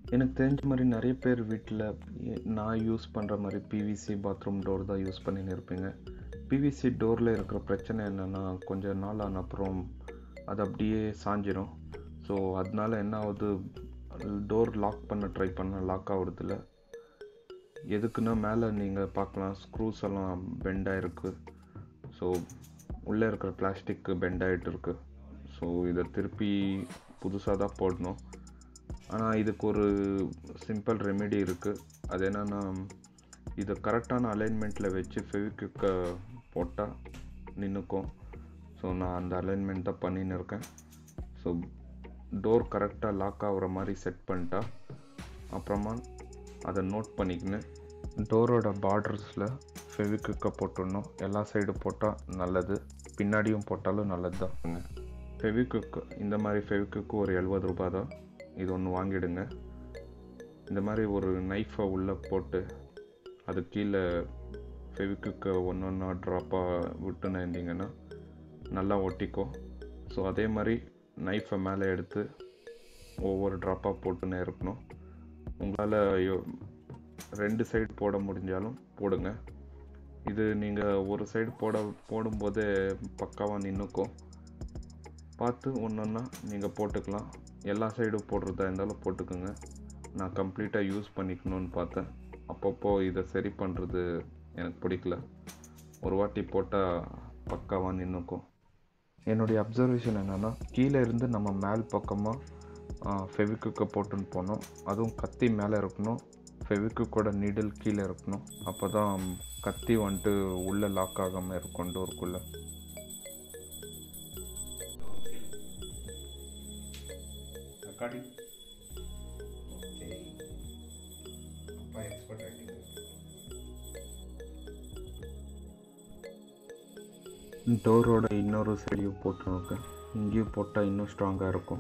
எனக்கு தெரிஞ்ச மாதிரி நிறைய பேர் வீட்டில் நான் யூஸ் பண்ணுற மாதிரி பிவிசி பாத்ரூம் டோர் தான் யூஸ் பண்ணின்னு இருப்பீங்க பிவிசி டோரில் இருக்கிற பிரச்சனை என்னென்னா கொஞ்ச நாள் ஆன அப்புறம் அது அப்படியே சாஞ்சிரும் ஸோ அதனால என்ன ஆகுது டோர் லாக் பண்ண ட்ரை பண்ண லாக் ஆகுறதில்ல எதுக்குன்னா மேலே நீங்கள் பார்க்கலாம் ஸ்க்ரூஸ் எல்லாம் பெண்ட் ஆகிருக்கு ஸோ உள்ளே இருக்கிற பிளாஸ்டிக் பெண்ட் ஆகிட்டு இருக்கு ஸோ இதை திருப்பி புதுசாக தான் போடணும் ஆனால் இதுக்கு ஒரு சிம்பிள் ரெமெடி இருக்குது அது என்னென்னா இதை கரெக்டான அலைன்மெண்ட்டில் வச்சு ஃபெவிக்விக்கை போட்டால் நின்றுக்கும் ஸோ நான் அந்த அலைன்மெண்ட் தான் பண்ணின்னு இருக்கேன் ஸோ டோர் கரெக்டாக லாக் ஆகுற மாதிரி செட் பண்ணிட்டா அப்புறமா அதை நோட் பண்ணிக்கின்னு டோரோட பார்டர்ஸில் ஃபெவிக்விக்கை போட்டுடணும் எல்லா சைடு போட்டால் நல்லது பின்னாடியும் போட்டாலும் நல்லது தான் ஃபெவிக்விக் இந்த மாதிரி ஃபெவிக்விக்கு ஒரு எழுபது ரூபா தான் இது ஒன்று வாங்கிடுங்க இந்த மாதிரி ஒரு நைஃபை உள்ளே போட்டு அது கீழே ஃபெவிக்விக்கை ஒன்று ஒன்றா ட்ராப்பாக விட்டுன்னு இருந்தீங்கன்னா நல்லா ஒட்டிக்கும் ஸோ அதே மாதிரி நைஃபை மேலே எடுத்து ஒவ்வொரு ட்ராப்பாக போட்டுன்னே இருக்கணும் உங்களால் ரெண்டு சைடு போட முடிஞ்சாலும் போடுங்க இது நீங்கள் ஒரு சைடு போட போடும்போதே பக்காவாக நின்றுக்கும் பார்த்து ஒன்று ஒன்றா நீங்கள் போட்டுக்கலாம் எல்லா சைடும் போடுறதா இருந்தாலும் போட்டுக்கோங்க நான் கம்ப்ளீட்டாக யூஸ் பண்ணிக்கணும்னு பார்த்தேன் அப்பப்போ இதை சரி பண்ணுறது எனக்கு பிடிக்கல ஒரு வாட்டி போட்டால் பக்காவாக நின்றுக்கும் என்னுடைய அப்சர்வேஷன் என்னென்னா கீழே இருந்து நம்ம மேல் பக்கமாக ஃபெவிக்குக்கை போட்டுன்னு போனோம் அதுவும் கத்தி மேலே இருக்கணும் ஃபெவிக்குக்கோட நீடில் கீழே இருக்கணும் அப்போ தான் கத்தி வந்துட்டு உள்ளே லாக் ஆகாமல் இருக்கும் டோருக்குள்ளே ரெக்கார்டிங் ஓகே அப்பா எக்ஸ்பர்ட் ஆகிட்டீங்க டோரோட இன்னொரு சைடையும் போட்டுருக்கேன் இங்கேயும் போட்டால் இன்னும் ஸ்ட்ராங்காக இருக்கும்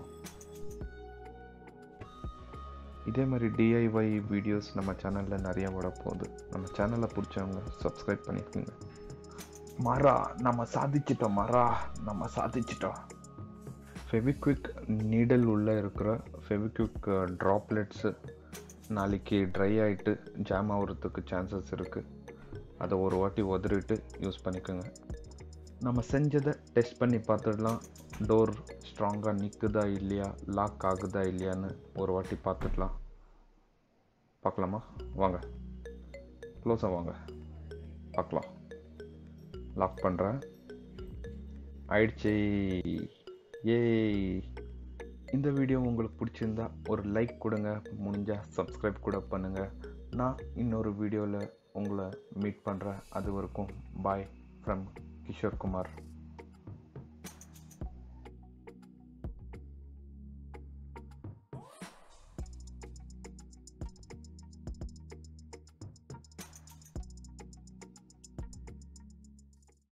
இதே மாதிரி டிஐஒய் வீடியோஸ் நம்ம சேனலில் நிறைய வர போகுது நம்ம சேனலை பிடிச்சவங்க சப்ஸ்கிரைப் பண்ணிக்கோங்க மரா நம்ம சாதிச்சிட்டோம் மரா நம்ம சாதிச்சிட்டோம் ஃபெவிக்விக் நீடல் உள்ளே இருக்கிற ஃபெவிக்விக் ட்ராப்லெட்ஸு நாளைக்கு ட்ரை ஆகிட்டு ஜாம் ஆகிறதுக்கு சான்சஸ் இருக்குது அதை ஒரு வாட்டி உதறிட்டு யூஸ் பண்ணிக்கோங்க நம்ம செஞ்சதை டெஸ்ட் பண்ணி பார்த்துடலாம் டோர் ஸ்ட்ராங்காக நிற்குதா இல்லையா லாக் ஆகுதா இல்லையான்னு ஒரு வாட்டி பார்த்துடலாம் பார்க்கலாமா வாங்க க்ளோஸாக வாங்க பார்க்கலாம் லாக் பண்ணுறேன் ஆயிடுச்சு ஏய் இந்த வீடியோ உங்களுக்கு பிடிச்சிருந்தா ஒரு லைக் கொடுங்க முடிஞ்சால் சப்ஸ்கிரைப் கூட பண்ணுங்கள் நான் இன்னொரு வீடியோவில் உங்களை மீட் பண்ணுறேன் அது வரைக்கும் பாய் ஃப்ரம் கிஷோர் குமார்